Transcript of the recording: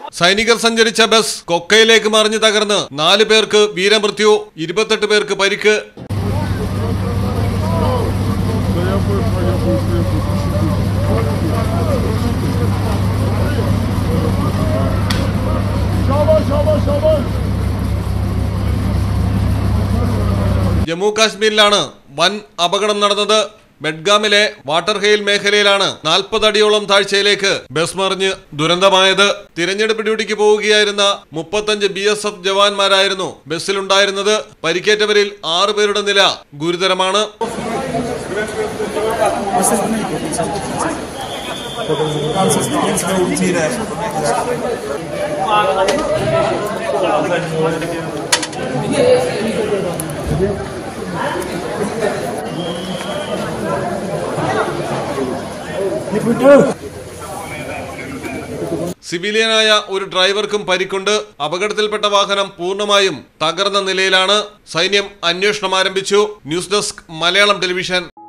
സൈനികർ സഞ്ചരിച്ച ബസ് കൊക്കയിലേക്ക് മറിഞ്ഞു തകർന്ന് നാല് പേർക്ക് വീരമൃത്യു ഇരുപത്തെട്ട് പേർക്ക് പരിക്ക് ജമ്മു കാശ്മീരിലാണ് വൻ അപകടം നടന്നത് ബെഡ്ഗാമിലെ വാട്ടർ ഹെയിൽ മേഖലയിലാണ് നാൽപ്പത് അടിയോളം താഴ്ചയിലേക്ക് ബസ് മറിഞ്ഞ് ദുരന്തമായത് തിരഞ്ഞെടുപ്പ് ഡ്യൂട്ടിക്ക് പോവുകയായിരുന്ന മുപ്പത്തഞ്ച് ബി എസ് എഫ് ജവാന്മാരായിരുന്നു ബസ്സിലുണ്ടായിരുന്നത് പരിക്കേറ്റവരിൽ ആറു പേരുടെ നില ഗുരുതരമാണ് സിവിലിയനായ ഒരു ഡ്രൈവർക്കും പരിക്കുണ്ട് അപകടത്തിൽപ്പെട്ട വാഹനം പൂർണ്ണമായും തകർന്ന നിലയിലാണ് സൈന്യം അന്വേഷണം ആരംഭിച്ചു ന്യൂസ് ഡെസ്ക് മലയാളം ടെലിവിഷൻ